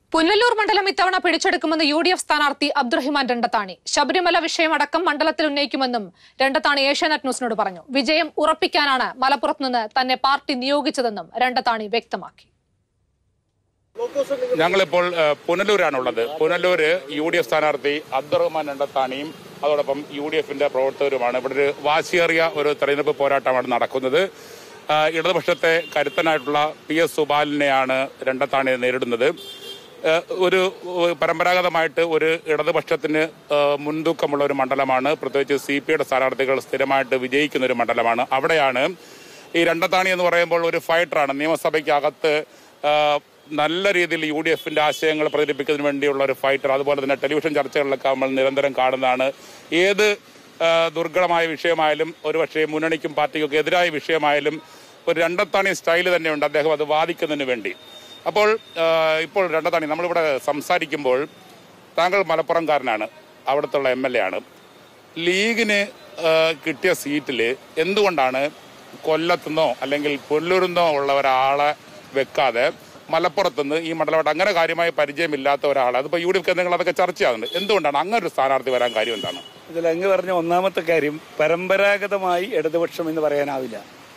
പുനലൂർ മണ്ഡലം ഇത്തവണ പിടിച്ചെടുക്കുമെന്ന് U D F സ്ഥാനാർത്ഥി അബ്ദുറഹിമാൻ രണ്ടത്താണി ശബരിമല വിഷയമടക്കം മണ്ഡലത്തിൽ ഉന്നയിക്കുമെന്നും രണ്ടത്താണി ഏഷ്യാനെറ്റ് ന്യൂസിനോട് പറഞ്ഞു വിജയം ഉറപ്പിക്കാനാണ് മലപ്പുറത്ത് നിന്ന് തന്നെ പാർട്ടി നിയോഗിച്ചതെന്നും രണ്ടത്താണി വ്യക്തമാക്കി ഞങ്ങളിപ്പോൾ ഏഹ്, പുനലൂരാണുള്ളത് പുനലൂര് യു ഡി എഫ് സ്ഥാനാർത്ഥി അബ്ദുറഹ്മാൻ രണ്ടത്താണിയും അതോടൊപ്പം യു ഡി എഫിന്റെ പ്രവർത്തകരുമാണ് ഇവിടെ ഒരു വാശിയേറിയ ഒരു തെരഞ്ഞെടുപ്പ് പോരാട്ടമാണ് നടക്കുന്നത് ഏഹ്, ഇടതുപക്ഷത്തെ കരുത്തനായിട്ടുള്ള പി എസ് സുബാലിനെയാണ് രണ്ടത്താണി നേരിടുന്നത് ഏഹ്, ഒരു ഏഹ്, പരമ്പരാഗതമായിട്ട് ഒരു ഇടതുപക്ഷത്തിന് ഏഹ്, മുൻതൂക്കമുള്ള ഒരു മണ്ഡലമാണ് പ്രത്യേകിച്ച് സി പി ഐയുടെ സ്ഥാനാർത്ഥികൾ സ്ഥിരമായിട്ട് വിജയിക്കുന്ന ഒരു മണ്ഡലമാണ് അവിടെയാണ് ഈ രണ്ടത്താണി എന്ന് പറയുമ്പോൾ ഒരു ഫൈറ്ററാണ് നിയമസഭയ്ക്കകത്ത് ഏഹ്, നല്ല രീതിയിൽ യു ഡി എഫിന്റെ ആശയങ്ങൾ പ്രചരിപ്പിക്കുന്നതിന് വേണ്ടിയുള്ള ഒരു ഫൈറ്റർ അതുപോലെ തന്നെ ടെലിവിഷൻ ചർച്ചകളിലൊക്കെ നമ്മൾ നിരന്തരം കാണുന്നതാണ് ഏത് ആ, ദുർഘടമായ വിഷയമായാലും ഒരുപക്ഷെ മുന്നണിക്കും പാർട്ടിക്കും എതിരായ വിഷയമായാലും ഒരു രണ്ടത്താണി സ്റ്റൈൽ തന്നെയുണ്ട് അദ്ദേഹം അത് വാദിക്കുന്നതിന് വേണ്ടി അപ്പോൾ ആ, ഇപ്പോൾ രണ്ടത്താണി നമ്മളിവിടെ സംസാരിക്കുമ്പോൾ താങ്കൾ മലപ്പുറംകാരനാണ് അവിടുത്തെ എം എൽ എ ആണ് ലീഗിന് ആ, കിട്ടിയ സീറ്റിൽ എന്തുകൊണ്ടാണ് കൊല്ലത്തുനിന്നോ അല്ലെങ്കിൽ പുല്ലൂരിന്നോ ഉള്ള ഒരാളെ വെക്കാതെ മലപ്പുറത്തുനിന്ന് ഈ മണ്ഡലമായിട്ട് അങ്ങനെ കാര്യമായി പരിചയമില്ലാത്ത ഒരാൾ അതിപ്പോൾ യു ഡി എഫ് നിങ്ങൾ അതൊക്കെ ചർച്ചയാകുന്നുണ്ട് എന്തുകൊണ്ടാണ് അങ്ങനെ ഒരു സ്ഥാനാർത്ഥി വരാൻ കാര്യം എന്താണ് ഇതിൽ അങ്ങ് പറഞ്ഞ ഒന്നാമത്തെ കാര്യം പരമ്പരാഗതമായി ഇടതുപക്ഷം എന്ന് പറയാനാവില്ല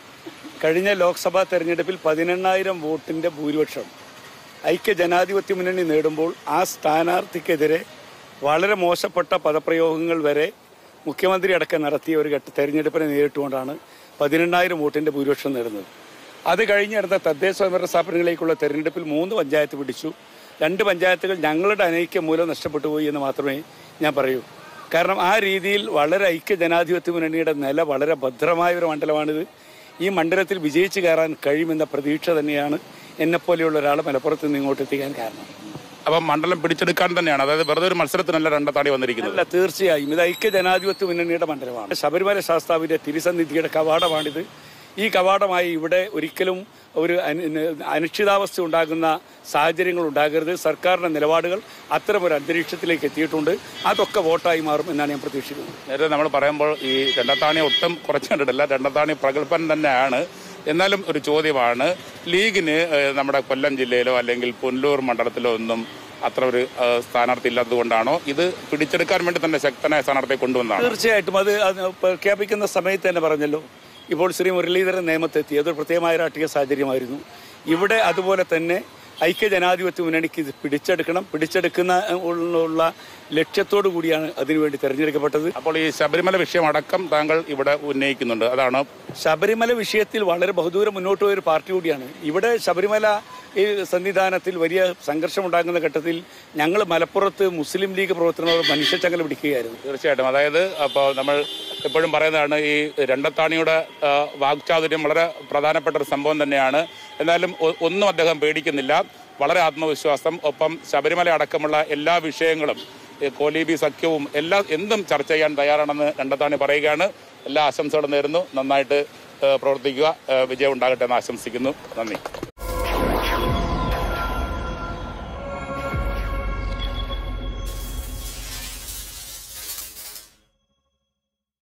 കഴിഞ്ഞ ലോക്സഭാ തെരഞ്ഞെടുപ്പിൽ പതിനെണ്ണായിരം വോട്ടിന്റെ ഭൂരിപക്ഷം ഐക്യ ജനാധിപത്യ മുന്നണി നേടുമ്പോൾ ആ സ്ഥാനാർത്ഥിക്കെതിരെ വളരെ മോശപ്പെട്ട പദപ്രയോഗങ്ങൾ വരെ മുഖ്യമന്ത്രി അടക്കം നടത്തിയ ഒരു ഘട്ട തെരഞ്ഞെടുപ്പിനെ നേരിട്ടുകൊണ്ടാണ് പതിനെണ്ണായിരം വോട്ടിന്റെ ഭൂരിപക്ഷം നേടുന്നത് അത് കഴിഞ്ഞ് നടന്ന തദ്ദേശ സ്വയംഭരണ സ്ഥാപനങ്ങളിലേക്കുള്ള തെരഞ്ഞെടുപ്പിൽ മൂന്ന് പഞ്ചായത്ത് പിടിച്ചു രണ്ട് പഞ്ചായത്തുകൾ ഞങ്ങളുടെ അനൈക്യം മൂലം നഷ്ടപ്പെട്ടു പോയി എന്ന് മാത്രമേ ഞാൻ പറയൂ കാരണം ആ രീതിയിൽ വളരെ ഐക്യ ജനാധിപത്യ മുന്നണിയുടെ നില വളരെ ഭദ്രമായ ഒരു മണ്ഡലമാണിത് ഈ മണ്ഡലത്തിൽ വിജയിച്ചു കയറാൻ കഴിയുമെന്ന പ്രതീക്ഷ തന്നെയാണ് എന്നെപ്പോലെയുള്ള ഒരാൾ മലപ്പുറത്ത് നിന്ന് ഇങ്ങോട്ട് എത്തിക്കാൻ കാരണം അപ്പം മണ്ഡലം പിടിച്ചെടുക്കാൻ തന്നെയാണ് അതായത് വെറുതെ ഒരു മത്സരത്തിനല്ല രണ്ടത്താണി വന്നിരിക്കുന്നത് അല്ല തീർച്ചയായും ഇത് ഐക്യ ജനാധിപത്യ മുന്നണിയുടെ മണ്ഡലമാണ് ശബരിമല ശാസ്താവിന്റെ തിരുസന്നിധിയുടെ കവാടമാണിത് ഈ കവാടമായി ഇവിടെ ഒരിക്കലും ഒരു അനി- അനിശ്ചിതാവസ്ഥ ഉണ്ടാകുന്ന സാഹചര്യങ്ങൾ ഉണ്ടാകരുത് സർക്കാരിന്റെ നിലപാടുകൾ അത്തരം ഒരു അന്തരീക്ഷത്തിലേക്ക് എത്തിയിട്ടുണ്ട് അതൊക്കെ വോട്ടായി മാറും എന്നാണ് ഞാൻ പ്രതീക്ഷിക്കുന്നത് നേരത്തെ നമ്മൾ പറയുമ്പോൾ ഈ രണ്ടത്താണി ഒട്ടും കുറച്ച് കണ്ടിട്ടില്ല രണ്ടത്താണി പ്രഗത്ഭൻ തന്നെയാണ് എന്നാലും ഒരു ചോദ്യമാണ് ലീഗിന് ഏഹ്, നമ്മുടെ കൊല്ലം ജില്ലയിലോ അല്ലെങ്കിൽ പുനലൂർ മണ്ഡലത്തിലോ ഒന്നും അത്ര ഒരു ഏഹ്, സ്ഥാനാർത്ഥി ഇല്ലാത്തതുകൊണ്ടാണോ ഇത് പിടിച്ചെടുക്കാൻ വേണ്ടി തന്നെ ശക്തനായ സ്ഥാനാർത്ഥിയെ കൊണ്ടുവന്നതാണ് തീർച്ചയായിട്ടും അത് അത് പ്രഖ്യാപിക്കുന്ന സമയത്ത് തന്നെ പറഞ്ഞല്ലോ ഇപ്പോൾ ശ്രീ മുരളീധരൻ നിയമത്തെത്തി അതൊരു പ്രത്യേകമായ രാഷ്ട്രീയ സാഹചര്യമായിരുന്നു ഇവിടെ അതുപോലെ തന്നെ ഐക്യ ജനാധിപത്യ മുന്നണിക്ക് ഇത് പിടിച്ചെടുക്കണം പിടിച്ചെടുക്കുന്ന ഉള്ള- ഉള്ള ലക്ഷ്യത്തോടു കൂടിയാണ് അതിനുവേണ്ടി തെരഞ്ഞെടുക്കപ്പെട്ടത് അപ്പോൾ ഈ ശബരിമല വിഷയം അടക്കം താങ്കൾ ഇവിടെ ഉന്നയിക്കുന്നുണ്ട് അതാണ് ശബരിമല വിഷയത്തിൽ വളരെ ബഹുദൂരം മുന്നോട്ട് പോയ ഒരു പാർട്ടി കൂടിയാണ് ഇവിടെ ശബരിമല ഈ സന്നിധാനത്തിൽ വലിയ സംഘർഷമുണ്ടാകുന്ന ഘട്ടത്തിൽ ഞങ്ങൾ മലപ്പുറത്ത് മുസ്ലിം ലീഗ് പ്രവർത്തനങ്ങൾ മനുഷ്യച്ചങ്ങല പിടിക്കുകയായിരുന്നു തീർച്ചയായിട്ടും അതായത് അപ്പോൾ നമ്മൾ എപ്പോഴും പറയുന്നതാണ് ഈ രണ്ടത്താണിയുടെ ആ, വാക്ചാതുര്യം വളരെ പ്രധാനപ്പെട്ട ഒരു സംഭവം തന്നെയാണ് എന്നാലും ഒ- ഒന്നും അദ്ദേഹം പേടിക്കുന്നില്ല വളരെ ആത്മവിശ്വാസം ഒപ്പം ശബരിമല അടക്കമുള്ള എല്ലാ വിഷയങ്ങളും ഈ കോലീബി സഖ്യവും എല്ലാ എന്തും ചർച്ച ചെയ്യാൻ തയ്യാറാണെന്ന് രണ്ടത്താണി പറയുകയാണ് എല്ലാ ആശംസകളും നേരുന്നു നന്നായിട്ട് ആ, പ്രവർത്തിക്കുക ആ, വിജയം ഉണ്ടാകട്ടെ എന്ന് ആശംസിക്കുന്നു നന്ദി